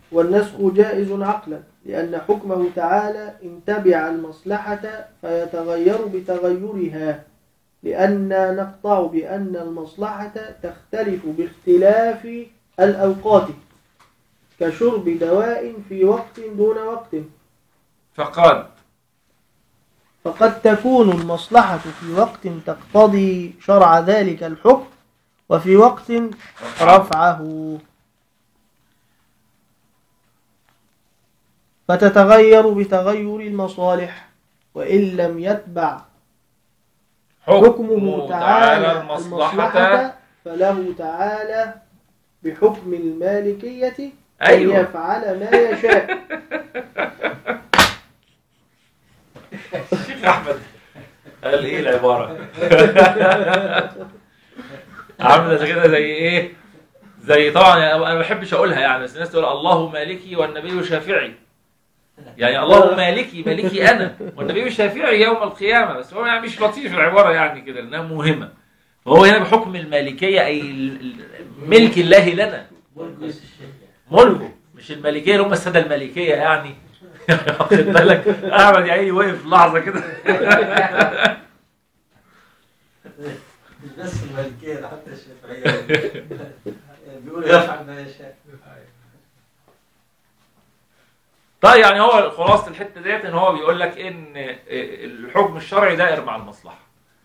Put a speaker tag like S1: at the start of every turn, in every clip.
S1: والنسخ جائز عقلا لأن حكمه تعالى إن تبع المصلحة فيتغير بتغيرها لأن نقطع بأن المصلحة تختلف باختلاف الأوقات كشرب دواء في وقت دون وقت
S2: فقال
S1: فقد تكون المصلحة في وقت تقتضي شرع ذلك الحكم وفي وقت رفعه فتتغير بتغير المصالح وإن لم يتبع حكمه تعالى المصلحة فله تعالى بحكم المالكية أن
S2: أيوة.
S1: يفعل ما يشاء
S2: الشيخ احمد قال ايه العباره عامله كده زي ايه زي طبعا يعني انا ما بحبش اقولها يعني بس الناس تقول الله مالكي والنبي شافعي يعني الله مالكي مالكي انا والنبي شافعي يوم القيامه بس هو يعني مش لطيف العباره يعني كده لانها مهمه فهو هنا بحكم المالكيه اي ال- ال- ملك الله لنا ملكه مش الملكيه اللي هم الساده الملكيه يعني واخد بالك احمد يا عيني وقف لحظه كده
S3: مش بس المالكية ده حتى الشافعية بيقول يفعل ما يشاء
S2: طيب يعني هو خلاصه الحته ديت ان هو بيقول لك ان الحكم الشرعي دائر مع المصلحه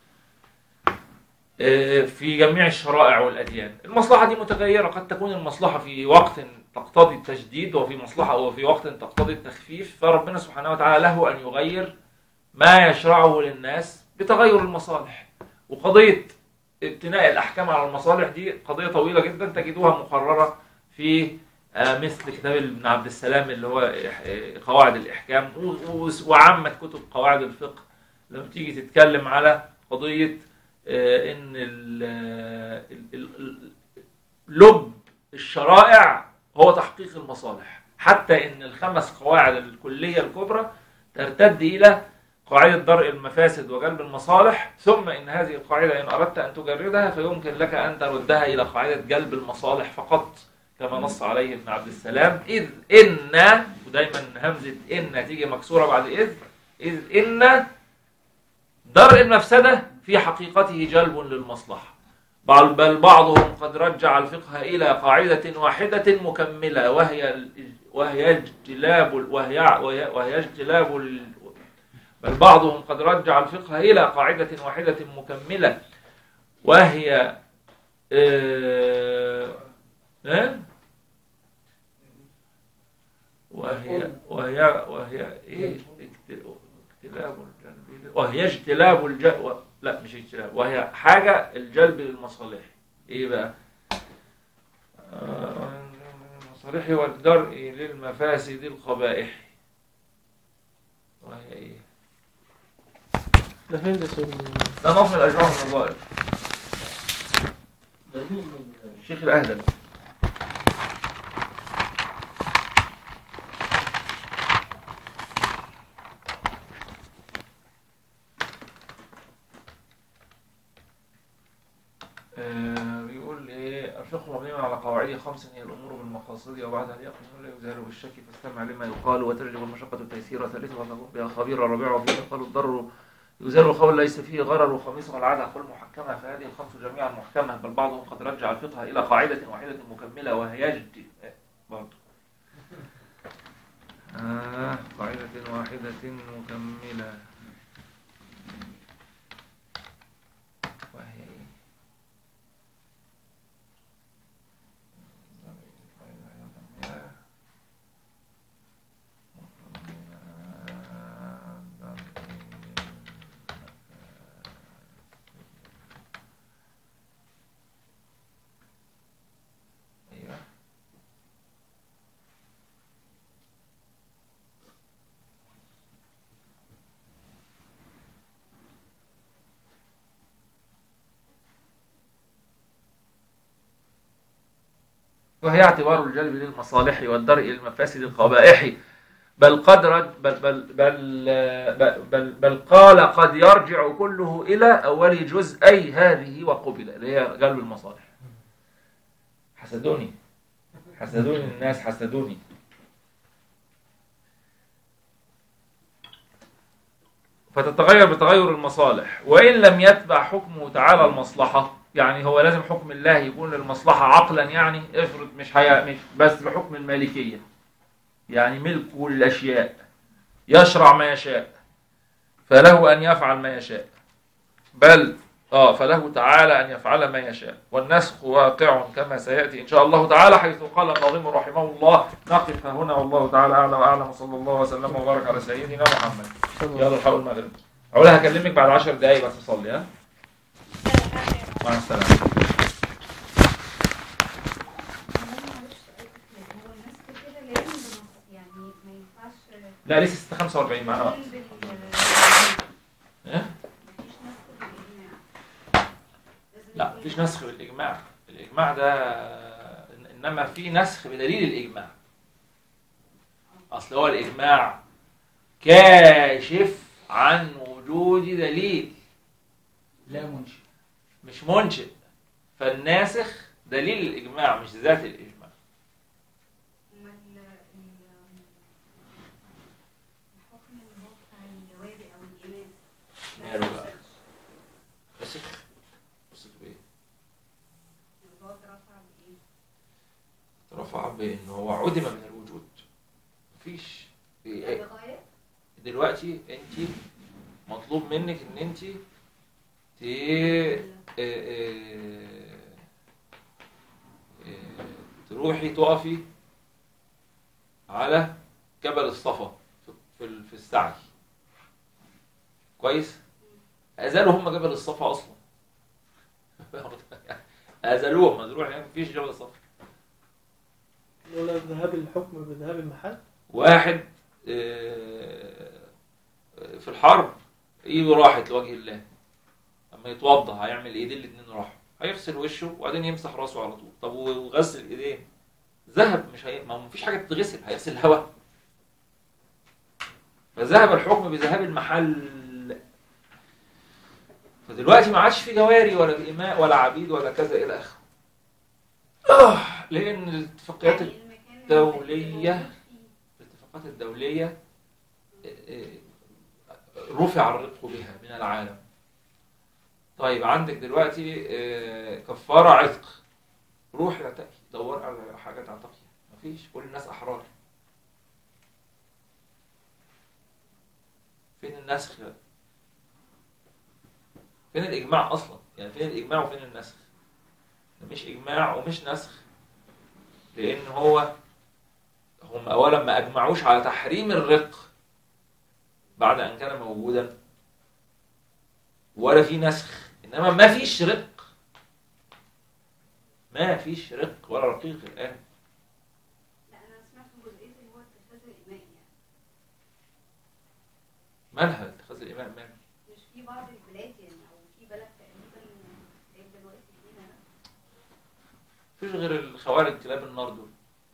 S2: في جميع الشرائع والاديان المصلحه دي متغيره قد تكون المصلحه في وقت تقتضي التشديد وفي مصلحه وفي وقت تقتضي التخفيف فربنا سبحانه وتعالى له ان يغير ما يشرعه للناس بتغير المصالح وقضيه ابتناء الاحكام على المصالح دي قضيه طويله جدا تجدوها مقرره في آه، مثل كتاب ابن عبد السلام اللي هو إح- آه، قواعد الإحكام و- و- وعامة كتب قواعد الفقه لما تيجي تتكلم على قضية آه، إن ال- ال- ال- ال- لب الشرائع هو تحقيق المصالح حتى إن الخمس قواعد الكلية الكبرى ترتد إلى قاعدة درء المفاسد وجلب المصالح ثم إن هذه القاعدة إن أردت أن تجردها فيمكن لك أن تردها إلى قاعدة جلب المصالح فقط كما نص عليه ابن عبد السلام إذ إن ودايما همزة إن تيجي مكسورة بعد إذ إذ إن درء المفسدة في حقيقته جلب للمصلحة بل بل بعضهم قد رجع الفقه إلى قاعدة واحدة مكملة وهي ال- وهي اجتلاب ال- وهي وهي, وهي اجتلاب ال- بل بعضهم قد رجع الفقه إلى قاعدة واحدة مكملة وهي آه، آه؟ وهي وهي وهي ايه اجت- اجتلاب الجلب وهي اجتلاب الجلب لا مش اجتلاب وهي حاجة الجلب للمصالح ايه بقى آه، المصالح والدرء للمفاسد القبائح وهي ايه
S1: ده فين ده سيدنا؟
S2: ده نظم الاجرام النظائر الشيخ الاهدل آه، بيقول ايه الفقه مبني على قواعد خمس هي الامور بالمقاصد وبعدها اليقين ولا يزال بالشك فاستمع لما يقال وترجم المشقه التيسير وثالثها فكن بها خبير الربيع وفيه قال الضر يزال القول ليس فيه غرر وخميسها العاده قل محكمه فهذه الخمس جميعا محكمه بل بعضهم قد رجع الفقه الى قاعده واحده مكمله وهي يجدي آه، برضه آه قاعدة واحدة مكملة وهي إيه؟ أيوه وهي اعتبار الجلب للمصالح والدرء للمفاسد القبائح بل قد رد بل بل بل بل, بل, بل قال قد يرجع كله إلى أول جزئي هذه وقبل اللي هي جلب المصالح حسدوني حسدوني الناس حسدوني فتتغير بتغير المصالح وإن لم يتبع حكمه تعالى المصلحة يعني هو لازم حكم الله يكون للمصلحة عقلا يعني افرض مش, هي مش بس بحكم المالكية يعني ملكه للأشياء يشرع ما يشاء فله أن يفعل ما يشاء بل اه فله تعالى أن يفعل ما يشاء والنسخ واقع كما سيأتي إن شاء الله تعالى حيث قال الناظم رحمه الله نقف هنا والله تعالى أعلى وأعلم وصلى الله وسلم وبارك على سيدنا محمد يلا الحق المغرب علا هكلمك بعد عشر دقايق بس أصلي ها مع السلامة لا لسه 645 معانا وقت إيه؟ لا مفيش نسخ بالإجماع الإجماع ده إنما في نسخ بدليل الإجماع أصل هو الإجماع كاشف عن وجود دليل
S4: لا منشئ
S2: مش منشئ فالناسخ دليل الإجماع مش ذات الإجماع ماله بقى نسخ نسخ بإيه؟ رفع بإن هو عدم من الوجود مفيش إيه- دلوقتي انت مطلوب منك ان انت ت آه، آه، آه، تروحي تقفي على جبل الصفا في- في ال- في السعي كويس ازالوا هم جبل الصفا اصلا ازالوهم ما تروح يعني مفيش جبل الصفا
S1: لولا ذهاب الحكم بذهاب المحل
S2: واحد آه، في الحرب ايده راحت لوجه الله لما يتوضا هيعمل ايه دي الاتنين راحوا هيغسل وشه وبعدين يمسح راسه على طول طب وغسل ايديه ذهب مش هي... ما هو مفيش حاجه تتغسل هيغسل الهواء فذهب الحكم بذهاب المحل فدلوقتي ما عادش في جواري ولا إماء ولا عبيد ولا كذا إلى آخره آه لأن الاتفاقيات الدولية الاتفاقات الدولية آه، رفع الرق بها من العالم طيب عندك دلوقتي آه، كفارة عتق روح اعتقي دور على حاجات اعتقيها مفيش كل الناس أحرار فين النسخ فين الإجماع أصلا يعني فين الإجماع وفين النسخ ده مش إجماع ومش نسخ لأن هو هم أولا ما أجمعوش على تحريم الرق بعد أن كان موجودا ولا في نسخ إنما ما فيش رق ما فيش رق ولا رقيق الآن
S5: لا انا سمعت جزئيه اللي هو اتخاذ الاماء يعني
S2: مالها اتخاذ الإمام مال
S5: مش في بعض البلاد يعني او في بلد تقريبا لغايه دلوقتي فيها
S2: مفيش غير الخوارج كلاب النار دول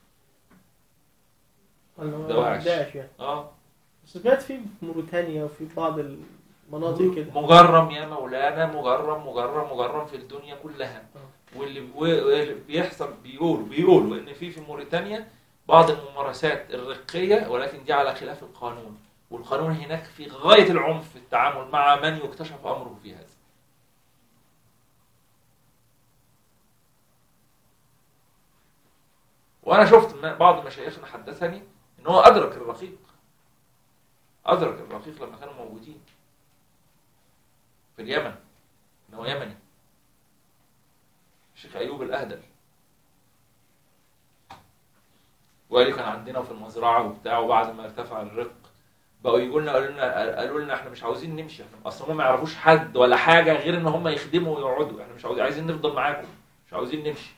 S1: ولا
S2: ده
S1: هو
S2: وحش.
S1: داعش يعني
S2: اه
S1: بس سمعت في موريتانيا وفي بعض المناطق كده
S2: مجرم يا مولانا مجرم مجرم مجرم في الدنيا كلها واللي واللي بيحصل بيقولوا بيقولوا ان في في موريتانيا بعض الممارسات الرقيه ولكن دي على خلاف القانون والقانون هناك في غايه العنف في التعامل مع من يكتشف امره في هذا وانا شفت م- بعض مشايخنا حدثني ان هو ادرك الرقيق ادرك الرقيق لما كانوا موجودين في اليمن ان هو يمني الشيخ ايوب الاهدل وقال لي كان عندنا في المزرعه وبتاع وبعد ما ارتفع الرق بقوا يقولوا لنا قالوا لنا قالوا لنا احنا مش عاوزين نمشي احنا اصلا هم ما يعرفوش حد ولا حاجه غير ان هم يخدموا ويقعدوا احنا مش عاوزين عايزين نفضل معاكم مش عاوزين نمشي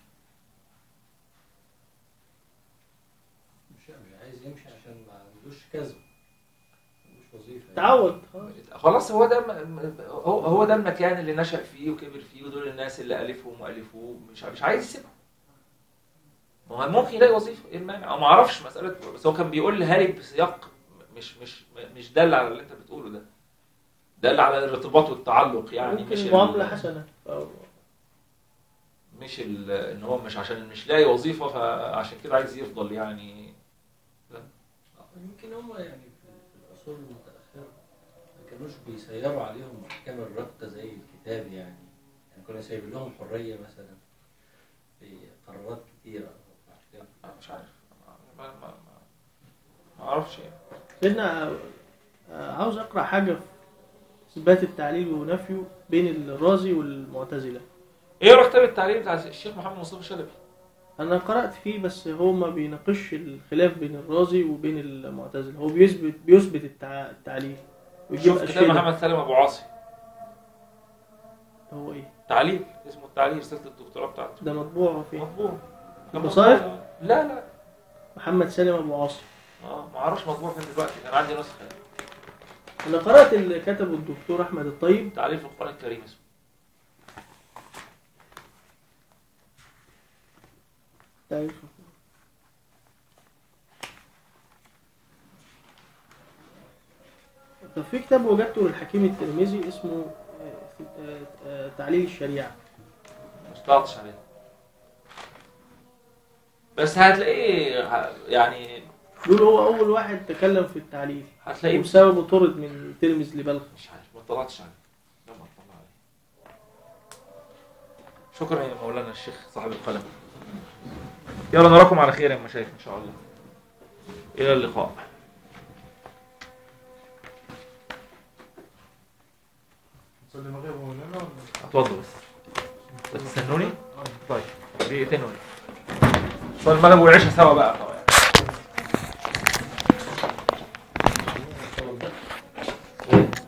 S3: مش مش عايز يمشي عشان ما عندوش كذب ما عندوش وظيفه يعني.
S1: تعود خلاص.
S2: خلاص هو ده م- هو هو ده المكان اللي نشأ فيه وكبر فيه ودول الناس اللي ألفهم وألفوه مش مش عايز يسيبهم ما هو ممكن يلاقي وظيفه ايه المانع او ما اعرفش مساله بس هو كان بيقول لي هاري بسياق مش مش مش دل على اللي انت بتقوله ده دل على الارتباط والتعلق يعني مش
S1: ممكن
S2: ال-
S1: معاملة حسنة أو
S2: مش ال- ان هو مش عشان مش لاقي وظيفه فعشان كده عايز يفضل يعني
S3: يمكن هم يعني في في العصور المتأخرة كانوش بيسيروا عليهم احكام الرقه زي الكتاب يعني يعني كنا سايبين لهم حريه مثلا في قرارات كتيره في احكام
S2: أنا مش عارف ما ما ما, ما اعرفش يعني
S1: سيدنا آه، عاوز اقرا حاجه في اثبات التعليل ونفيه بين الرازي والمعتزله
S2: ايه رأيك كتاب التعليم بتاع الشيخ محمد مصطفى شلبي
S1: انا قرات فيه بس هو ما بيناقش الخلاف بين الرازي وبين المعتزله هو بيثبت بيثبت التع... التعليل ويجيب
S2: شوف كتاب
S1: اشياء
S2: محمد سالم ابو عاصي
S1: هو ايه
S2: تعليل اسمه التعليل رساله الدكتوراه بتاعته
S1: ده مطبوع فين
S2: مطبوع كان
S1: بصائر؟
S2: مطبوع- لا لا
S1: محمد سالم ابو عاصم
S2: اه ما اعرفش مطبوع فين دلوقتي كان عندي نسخه
S1: انا قرات اللي كتبه الدكتور احمد الطيب
S2: تعليل في القران الكريم اسمه
S1: تعرف طب في كتاب وجدته للحكيم الترمذي اسمه آه، آه، آه، تعليل الشريعه
S2: مش طلعتش عليه بس هتلاقيه ه- يعني
S1: دول هو اول واحد تكلم في التعليل
S2: هتلاقيه
S1: وبسببه طرد من تلمذ لبلخ
S2: مش عارف ما طلعتش عليه لما اطلع عليه شكرا يا مولانا الشيخ صاحب القلم يلا نراكم على خير يا مشايخ ان شاء الله الى اللقاء
S6: نصلي المغرب مولانا ولا
S2: اتفضل بس تستنوني طيب دقيقتين ولا صلي المغرب والعشاء سوا بقى طبعا